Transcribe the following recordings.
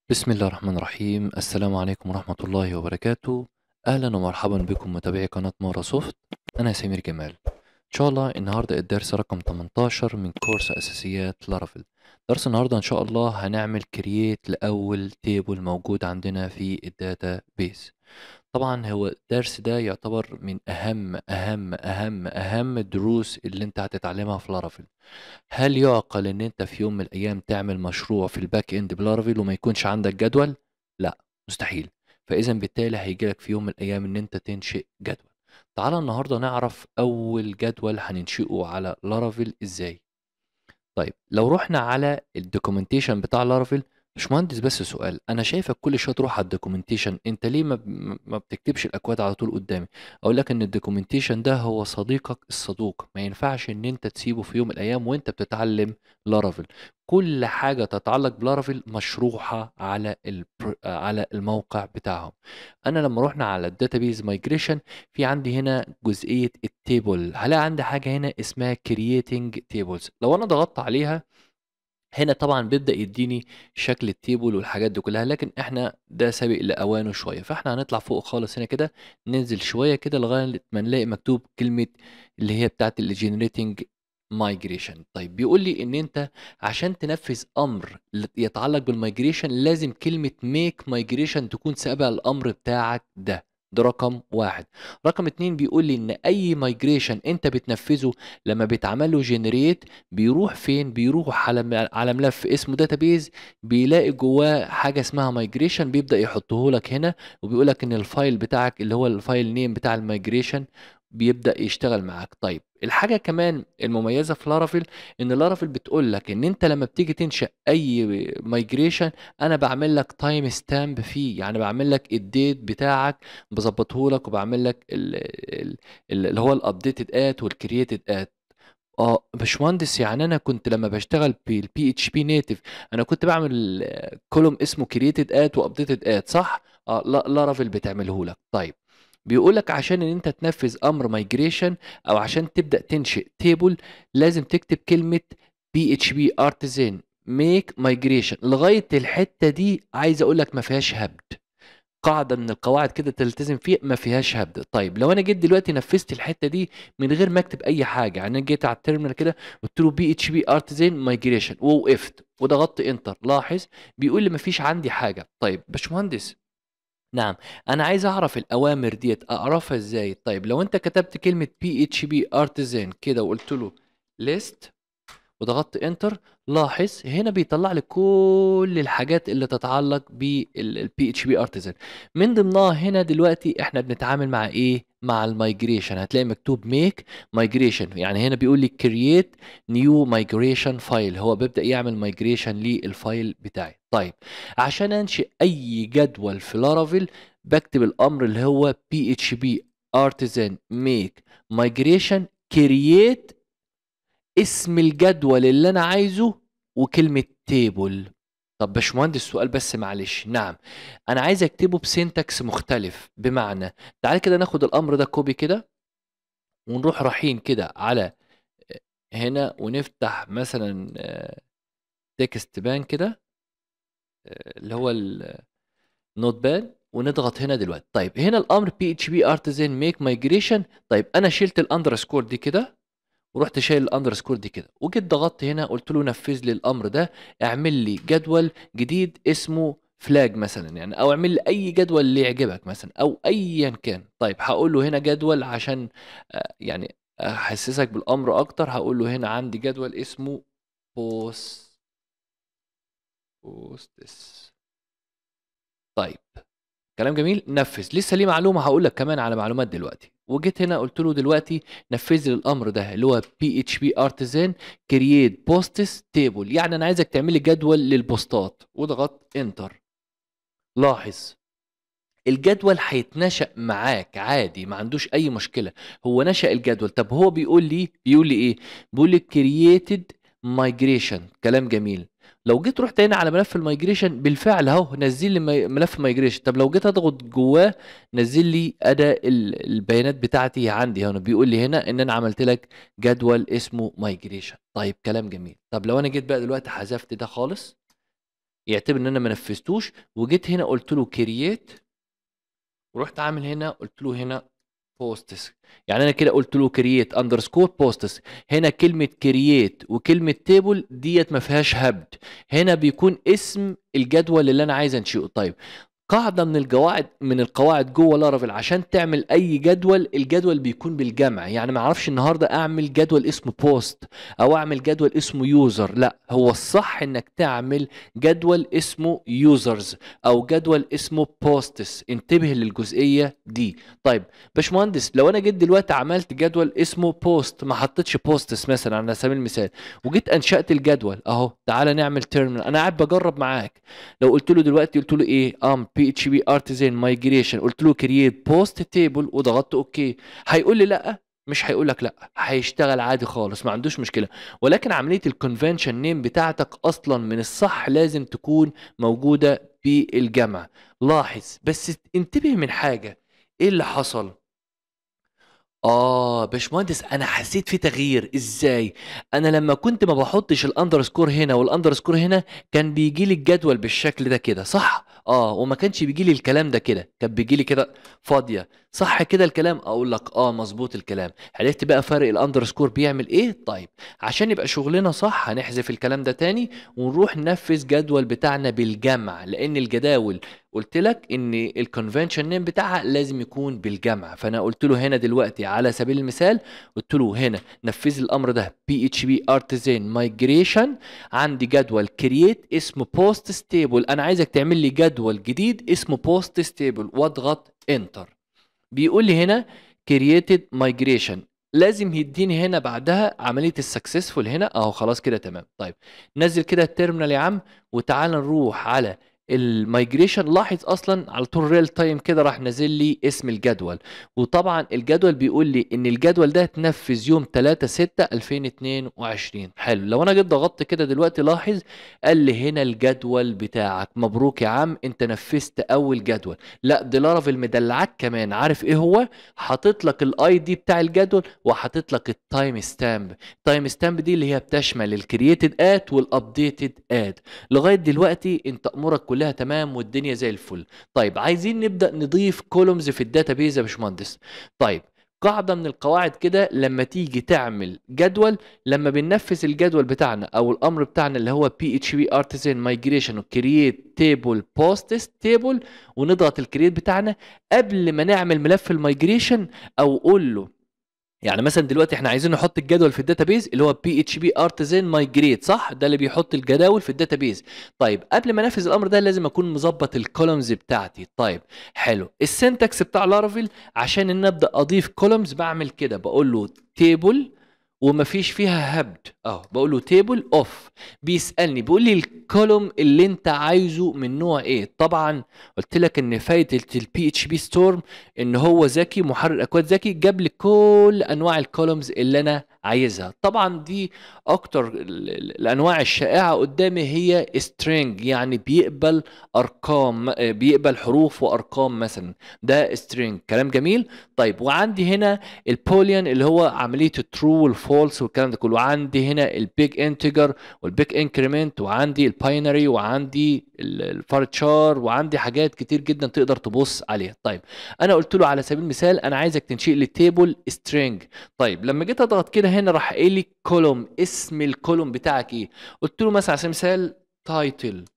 بسم الله الرحمن الرحيم السلام عليكم ورحمة الله وبركاته أهلا ومرحبا بكم متابعي قناة مارا سوفت أنا سمير جمال إن شاء الله النهاردة الدرس رقم 18 من كورس أساسيات لارافيل درس النهاردة إن شاء الله هنعمل كرييت لأول تيبل موجود عندنا في الداتا بيس طبعا هو الدرس ده يعتبر من أهم أهم أهم أهم الدروس اللي أنت هتتعلمها في لارافيل هل يعقل ان انت في يوم من الايام تعمل مشروع في الباك اند بلارافيل وما يكونش عندك جدول لا مستحيل فاذا بالتالي هيجي لك في يوم من الايام ان انت تنشئ جدول تعالى النهارده نعرف اول جدول هننشئه على لارافيل ازاي طيب لو رحنا على الدوكيومنتيشن بتاع لارافيل باشمهندس بس سؤال انا شايفك كل شويه تروح على الدوكيومنتيشن انت ليه ما ما بتكتبش الاكواد على طول قدامي اقول لك ان الدوكيومنتيشن ده هو صديقك الصدوق ما ينفعش ان انت تسيبه في يوم من الايام وانت بتتعلم لارافيل كل حاجه تتعلق بلارافيل مشروحه على البر... على الموقع بتاعهم انا لما رحنا على الداتابيز مايجريشن في عندي هنا جزئيه التيبل هلاقي عندي حاجه هنا اسمها كرييتنج تيبلز لو انا ضغطت عليها هنا طبعا بيبدأ يديني شكل التيبل والحاجات دي كلها لكن احنا ده سابق لأوانه شوية فاحنا هنطلع فوق خالص هنا كده ننزل شوية كده لغاية ما نلاقي مكتوب كلمة اللي هي بتاعت الجينيريتنج مايجريشن طيب بيقول لي ان انت عشان تنفذ امر يتعلق بالمايجريشن لازم كلمة ميك مايجريشن تكون سابقة الامر بتاعك ده ده رقم واحد رقم اتنين بيقول لي ان اي مايجريشن انت بتنفذه لما بيتعمل له جنريت بيروح فين بيروح على على ملف اسمه داتابيز بيلاقي جواه حاجه اسمها مايجريشن بيبدا يحطه لك هنا وبيقول لك ان الفايل بتاعك اللي هو الفايل نيم بتاع المايجريشن بيبدا يشتغل معاك طيب الحاجه كمان المميزه في لارافيل ان لارافيل بتقول لك ان انت لما بتيجي تنشا اي مايجريشن انا بعمل لك تايم ستامب فيه يعني بعمل لك الديت بتاعك بظبطه لك وبعمل لك اللي هو الابديتد ات والكرييتد ات اه باشمهندس يعني انا كنت لما بشتغل بالبي اتش بي نيتف انا كنت بعمل كولوم اسمه كرييتد ات وابديتد ات صح اه لا لارافيل بتعمله لك طيب بيقول لك عشان ان انت تنفذ امر مايجريشن او عشان تبدا تنشئ تيبل لازم تكتب كلمه بي اتش بي ارتزان ميك مايجريشن لغايه الحته دي عايز اقول لك ما فيهاش هبد قاعده من القواعد كده تلتزم فيها ما فيهاش هبد طيب لو انا جيت دلوقتي نفذت الحته دي من غير ما اكتب اي حاجه يعني انا جيت على التيرمينال كده قلت له بي اتش بي ارتزان مايجريشن ووقفت وضغطت انتر لاحظ بيقول لي ما فيش عندي حاجه طيب باشمهندس نعم انا عايز اعرف الاوامر ديت اعرفها ازاي طيب لو انت كتبت كلمه بي اتش بي ارتزان كده وقلت له ليست وضغطت انتر لاحظ هنا بيطلع لي كل الحاجات اللي تتعلق بالبي اتش بي ارتزان من ضمنها هنا دلوقتي احنا بنتعامل مع ايه مع المايجريشن هتلاقي مكتوب ميك مايجريشن يعني هنا بيقول لي كرييت نيو مايجريشن فايل هو بيبدا يعمل مايجريشن للفايل بتاعي طيب عشان انشئ اي جدول في لارافيل بكتب الامر اللي هو بي اتش بي ارتزان ميك مايجريشن كرييت اسم الجدول اللي انا عايزه وكلمه تيبل طب باشمهندس سؤال بس معلش نعم انا عايز اكتبه بسنتكس مختلف بمعنى تعال كده ناخد الامر ده كوبي كده ونروح رايحين كده على هنا ونفتح مثلا تكست بان كده اللي هو النوت باد ونضغط هنا دلوقتي طيب هنا الامر بي اتش بي ارتزان ميك مايجريشن طيب انا شلت الاندرسكور دي كده ورحت شايل الاندرسكور دي كده وجيت ضغطت هنا قلت له نفذ لي الامر ده اعمل لي جدول جديد اسمه فلاج مثلا يعني او اعمل لي اي جدول اللي يعجبك مثلا او ايا كان طيب هقول له هنا جدول عشان يعني احسسك بالامر اكتر هقول له هنا عندي جدول اسمه بوست بوستس طيب كلام جميل نفذ لسه ليه معلومه هقول لك كمان على معلومات دلوقتي وجيت هنا قلت له دلوقتي نفذ لي الامر ده اللي هو بي اتش بي ارتزان كرييت بوستس تيبل يعني انا عايزك تعمل لي جدول للبوستات وضغط انتر لاحظ الجدول هيتنشأ معاك عادي ما عندوش اي مشكله هو نشأ الجدول طب هو بيقول لي بيقول لي ايه بيقول لي كرييتد مايجريشن كلام جميل لو جيت رحت هنا على ملف المايجريشن بالفعل اهو نزل لي ملف مايجريشن طب لو جيت اضغط جواه نزل لي اداء البيانات بتاعتي عندي هنا بيقول لي هنا ان انا عملت لك جدول اسمه مايجريشن طيب كلام جميل طب لو انا جيت بقى دلوقتي حذفت ده خالص يعتبر ان انا ما نفذتوش وجيت هنا قلت له كرييت ورحت عامل هنا قلت له هنا بوستس يعني انا كده قلت له كرييت اندرسكور بوستس هنا كلمه كرييت وكلمه تيبل ديت ما فيهاش هبد هنا بيكون اسم الجدول اللي انا عايز انشئه طيب قاعده من القواعد من القواعد جوه لارافيل عشان تعمل اي جدول الجدول بيكون بالجمع يعني ما اعرفش النهارده اعمل جدول اسمه بوست او اعمل جدول اسمه يوزر لا هو الصح انك تعمل جدول اسمه يوزرز او جدول اسمه بوستس انتبه للجزئيه دي طيب باشمهندس لو انا جيت دلوقتي عملت جدول اسمه بوست ما حطيتش بوستس مثلا على سبيل المثال وجيت انشات الجدول اهو تعالى نعمل تيرمينال انا قاعد بجرب معاك لو قلت له دلوقتي قلت له ايه ام بي اتش بي ارتزان مايجريشن قلت له كرييت بوست تيبل وضغطت اوكي هيقول لي لا مش هيقول لك لا هيشتغل عادي خالص ما عندوش مشكله ولكن عمليه الكونفنشن نيم بتاعتك اصلا من الصح لازم تكون موجوده بالجمع لاحظ بس انتبه من حاجه ايه اللي حصل آه باشمهندس أنا حسيت في تغيير إزاي؟ أنا لما كنت ما باحطش الأندرسكور هنا والأندرسكور هنا كان بيجي لي الجدول بالشكل ده كده صح؟ آه وما كانش بيجي لي الكلام ده كده كان بيجي لي كده فاضية صح كده الكلام؟ أقول لك آه مظبوط الكلام عرفت بقى فرق الأندرسكور بيعمل إيه؟ طيب عشان يبقى شغلنا صح هنحذف الكلام ده تاني ونروح ننفذ جدول بتاعنا بالجمع لأن الجداول قلت لك ان الكونفنشن نيم بتاعها لازم يكون بالجمع فانا قلت له هنا دلوقتي على سبيل المثال قلت له هنا نفذ الامر ده بي اتش بي ارتزان مايجريشن عندي جدول كرييت اسمه بوست ستيبل انا عايزك تعمل لي جدول جديد اسمه بوست ستيبل واضغط انتر بيقول لي هنا كرييتد مايجريشن لازم يديني هنا بعدها عمليه السكسسفول هنا اهو خلاص كده تمام طيب نزل كده التيرمينال يا عم وتعال نروح على المايجريشن لاحظ اصلا على طول ريل تايم كده راح نازل لي اسم الجدول وطبعا الجدول بيقول لي ان الجدول ده اتنفذ يوم 3 6 2022 حلو لو انا جيت ضغطت كده دلوقتي لاحظ قال لي هنا الجدول بتاعك مبروك يا عم انت نفذت اول جدول لا دي لارافيل مدلعك كمان عارف ايه هو حاطط لك الاي دي بتاع الجدول وحاطط لك التايم ستامب التايم ستامب دي اللي هي بتشمل الكرييتد ات والابديتد ات لغايه دلوقتي انت امورك كلها تمام والدنيا زي الفل طيب عايزين نبدا نضيف كولومز في الداتابيز يا باشمهندس طيب قاعده من القواعد كده لما تيجي تعمل جدول لما بننفذ الجدول بتاعنا او الامر بتاعنا اللي هو بي اتش بي ارتزان مايجريشن وكرييت تيبل بوستس تيبل ونضغط الكرييت بتاعنا قبل ما نعمل ملف المايجريشن او قول له يعني مثلا دلوقتي احنا عايزين نحط الجدول في الداتابيز اللي هو بي اتش بي ارتزان مايجريت صح ده اللي بيحط الجداول في الداتابيز طيب قبل ما انفذ الامر ده لازم اكون مظبط الكولومز بتاعتي طيب حلو السنتكس بتاع لارافيل عشان ان ابدا اضيف كولومز بعمل كده بقول له تيبل ومفيش فيها هبد اه بقول له تيبل اوف بيسالني بيقول لي الكولوم اللي انت عايزه من نوع ايه طبعا قلت لك ان فايده البي اتش بي ستورم ان هو ذكي محرر اكواد ذكي جاب لي كل انواع الكولومز اللي انا عايزها طبعا دي اكتر الانواع الشائعه قدامي هي string يعني بيقبل ارقام بيقبل حروف وارقام مثلا ده string كلام جميل طيب وعندي هنا البوليان اللي هو عمليه الترو والفولس والكلام ده كله وعندي هنا البيج انتجر والبيج انكريمنت وعندي الباينري وعندي الفارتشار وعندي حاجات كتير جدا تقدر تبص عليها طيب انا قلت له على سبيل المثال انا عايزك تنشئ لي تيبل string طيب لما جيت اضغط كده هنا راح قايل لي كولوم اسم الكولوم بتاعك ايه قلت له مثلا على سبيل المثال تايتل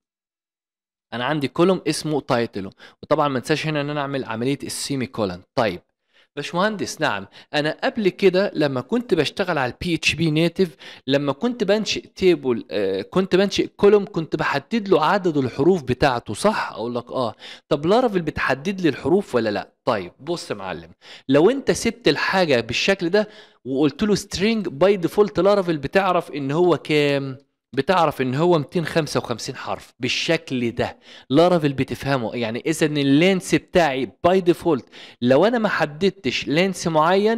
انا عندي كولوم اسمه تايتل وطبعا ما انساش هنا ان انا اعمل عمليه السيمي كولن طيب باشمهندس نعم انا قبل كده لما كنت بشتغل على البي اتش بي نيتف لما كنت بنشئ تيبل آه كنت بنشئ كولوم كنت بحدد له عدد الحروف بتاعته صح اقول لك اه طب لارافيل بتحدد لي الحروف ولا لا طيب بص يا معلم لو انت سبت الحاجه بالشكل ده وقلت له سترينج باي ديفولت لارافيل بتعرف ان هو كام بتعرف ان هو 255 حرف بالشكل ده لارافيل بتفهمه يعني اذا اللينس بتاعي باي ديفولت لو انا ما حددتش لينس معين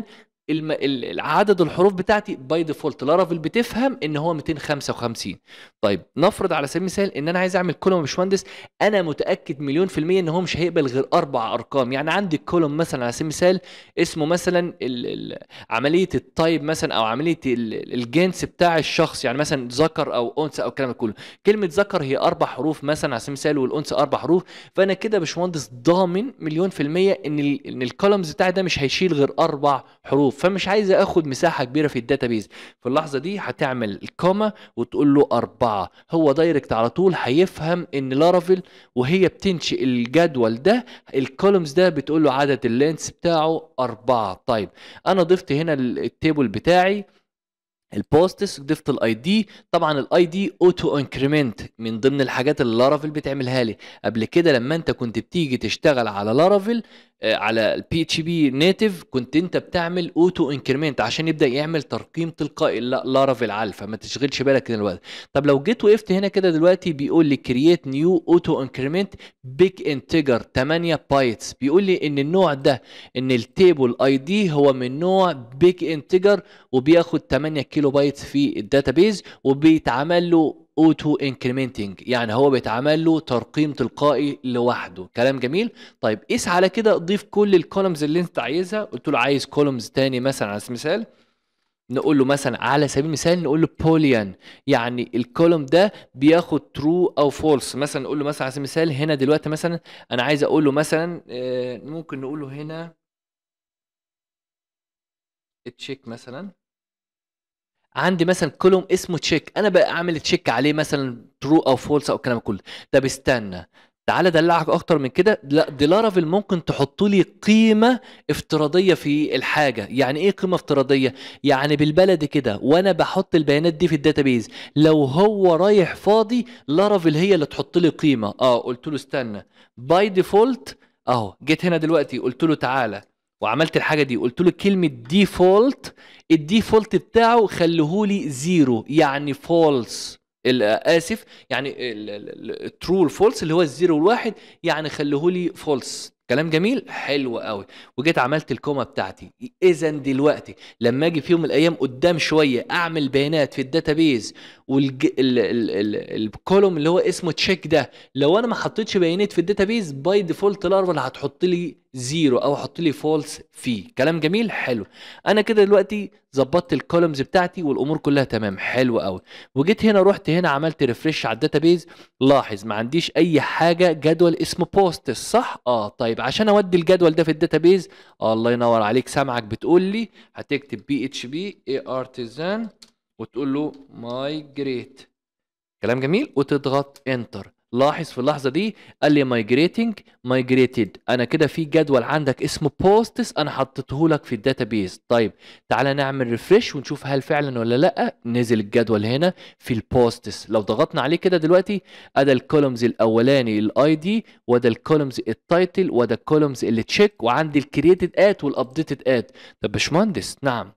الم... ال- عدد الحروف بتاعتي باي ديفولت لارافيل بتفهم ان هو 255 طيب نفرض على سبيل المثال ان انا عايز اعمل كولوم يا باشمهندس انا متاكد مليون في الميه ان هو مش هيقبل غير اربع ارقام يعني عندي كولوم مثلا على سبيل المثال اسمه مثلا ال... ال... عمليه التايب مثلا او عمليه ال... الجنس بتاع الشخص يعني مثلا ذكر او انثى او الكلام ده كله كلمه ذكر هي اربع حروف مثلا على سبيل المثال والانثى اربع حروف فانا كده يا باشمهندس ضامن مليون في الميه ان ال... ان الكولومز بتاعي ده مش هيشيل غير اربع حروف فمش عايز اخد مساحه كبيره في الداتابيز في اللحظه دي هتعمل الكوما وتقول له أربعة هو دايركت على طول هيفهم ان لارافيل وهي بتنشئ الجدول ده الكولومز ده بتقول له عدد اللينس بتاعه أربعة طيب انا ضفت هنا ال- التيبل بتاعي البوستس ضفت الاي دي طبعا الاي دي اوتو انكريمنت من ضمن الحاجات اللي لارافيل بتعملها لي قبل كده لما انت كنت بتيجي تشتغل على لارافيل آه، على البي اتش بي نيتف كنت انت بتعمل اوتو انكريمنت عشان يبدا يعمل ترقيم تلقائي لا لارافيل على فما تشغلش بالك دلوقتي طب لو جيت وقفت هنا كده دلوقتي بيقول لي كرييت نيو اوتو انكريمنت بيج انتجر 8 بايتس بيقول لي ان النوع ده ان التيبل اي دي هو من نوع بيج انتجر وبياخد 8 كيلو بايتس في الداتابيز وبيتعمل له اوتو انكريمنتنج يعني هو بيتعمل له ترقيم تلقائي لوحده كلام جميل طيب قيس على كده ضيف كل الكولومز اللي انت عايزها قلت له عايز كولومز تاني مثلا على سبيل المثال نقول له مثلا على سبيل المثال نقول له بوليان يعني الكولوم ده بياخد ترو او فولس مثلا نقول له مثلا على سبيل المثال هنا دلوقتي مثلا انا عايز اقول له مثلا آه، ممكن نقول له هنا تشيك مثلا عندي مثلا كولوم اسمه تشيك انا بقى اعمل تشيك عليه مثلا ترو او فولس او الكلام ده كله طب استنى تعالى ادلعك اكتر من كده لا دي لارافيل ممكن تحط لي قيمه افتراضيه في الحاجه يعني ايه قيمه افتراضيه يعني بالبلدي كده وانا بحط البيانات دي في الداتابيز لو هو رايح فاضي لارافيل هي اللي تحط لي قيمه اه قلت له استنى باي ديفولت اهو جيت هنا دلوقتي قلت له تعالى وعملت الحاجه دي قلت له كلمه ديفولت الديفولت بتاعه خليهولي زيرو يعني فولس اسف يعني الترو الفولس اللي هو الزيرو والواحد يعني خليهولي فولس كلام جميل حلو قوي وجيت عملت الكومه بتاعتي اذا دلوقتي لما اجي في يوم من الايام قدام شويه اعمل بيانات في الداتابيز والكولوم اللي هو اسمه تشيك ده لو انا ما حطيتش بيانات في الداتابيز باي ديفولت لارفل هتحط لي زيرو او حط لي فولس فيه كلام جميل حلو انا كده دلوقتي ظبطت الكولومز بتاعتي والامور كلها تمام حلو قوي وجيت هنا رحت هنا عملت ريفرش على الداتابيز لاحظ ما عنديش اي حاجه جدول اسمه بوست صح اه طيب عشان اودي الجدول ده في الداتابيز آه الله ينور عليك سامعك بتقول لي هتكتب بي اتش بي اي ارتيزان وتقول له مايجريت كلام جميل وتضغط انتر لاحظ في اللحظه دي قال لي مايجريتنج مايجريتد انا كده في جدول عندك اسمه بوستس انا حطيته لك في الداتابيز طيب تعالى نعمل ريفرش ونشوف هل فعلا ولا لا نزل الجدول هنا في البوستس لو ضغطنا عليه كده دلوقتي ادى الكولومز الاولاني الاي دي وده الكولومز التايتل وده الكولومز اللي تشيك وعندي الكرييتد ات والابديتد ات طب باشمهندس نعم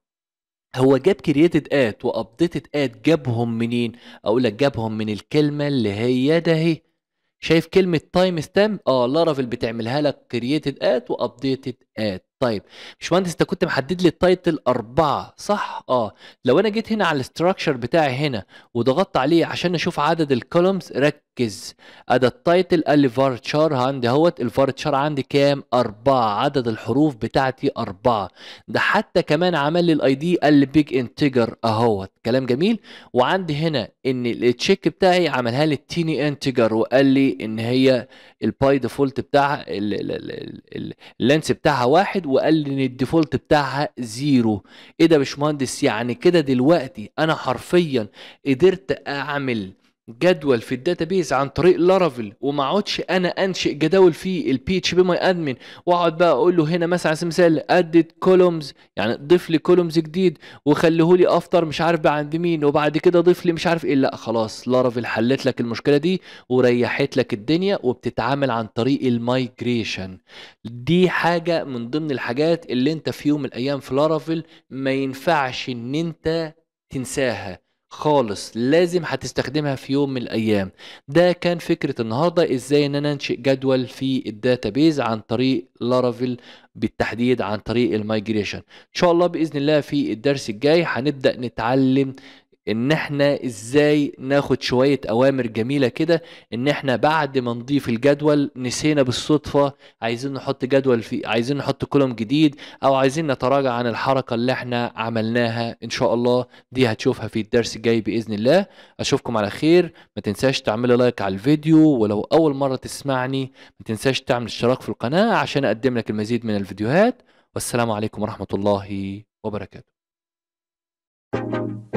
هو جاب كرييتد ات وابديتد ات جابهم منين اقول لك جابهم من الكلمه اللي هي ده اهي شايف كلمه تايم ستامب اه لارافيل بتعملها لك كرييتد ات وابديتد ات طيب باشمهندس انت كنت محدد لي التايتل أربعة صح اه لو انا جيت هنا على الاستراكشر بتاعي هنا وضغطت عليه عشان اشوف عدد الكولومز ركز ادى التايتل قال لي فارتشار عندي اهوت الفارتشار عندي كام أربعة عدد الحروف بتاعتي أربعة ده حتى كمان عمل لي الاي دي قال لي بيج انتجر اهوت كلام جميل وعندي هنا ان التشيك بتاعي عملها لي التيني انتجر وقال لي ان هي الباي ديفولت بتاعها ال- ال- ال- ال- اللينس بتاعها واحد وقال لي ان الديفولت بتاعها زيرو ايه ده يا باشمهندس يعني كده دلوقتي انا حرفيا قدرت اعمل جدول في الداتابيز عن طريق لارافيل وما اقعدش انا انشئ جداول في البي اتش بي ماي ادمن واقعد بقى اقول له هنا مثلا على سبيل المثال ادد كولومز يعني ضيف لي كولومز جديد وخليه لي افتر مش عارف بقى عند مين وبعد كده ضيف لي مش عارف ايه لا خلاص لارافيل حلت لك المشكله دي وريحت لك الدنيا وبتتعامل عن طريق المايجريشن دي حاجه من ضمن الحاجات اللي انت في يوم من الايام في لارافيل ما ينفعش ان انت تنساها خالص لازم هتستخدمها في يوم من الايام ده كان فكرة النهاردة ازاي ان انا انشئ جدول في الداتابيز عن طريق لارافيل بالتحديد عن طريق المايجريشن ان شاء الله باذن الله في الدرس الجاي هنبدأ نتعلم ان احنا ازاي ناخد شوية اوامر جميلة كده ان احنا بعد ما نضيف الجدول نسينا بالصدفة عايزين نحط جدول في عايزين نحط كولوم جديد او عايزين نتراجع عن الحركة اللي احنا عملناها ان شاء الله دي هتشوفها في الدرس الجاي باذن الله اشوفكم على خير ما تنساش تعمل لايك على الفيديو ولو اول مرة تسمعني ما تنساش تعمل اشتراك في القناة عشان اقدم لك المزيد من الفيديوهات والسلام عليكم ورحمة الله وبركاته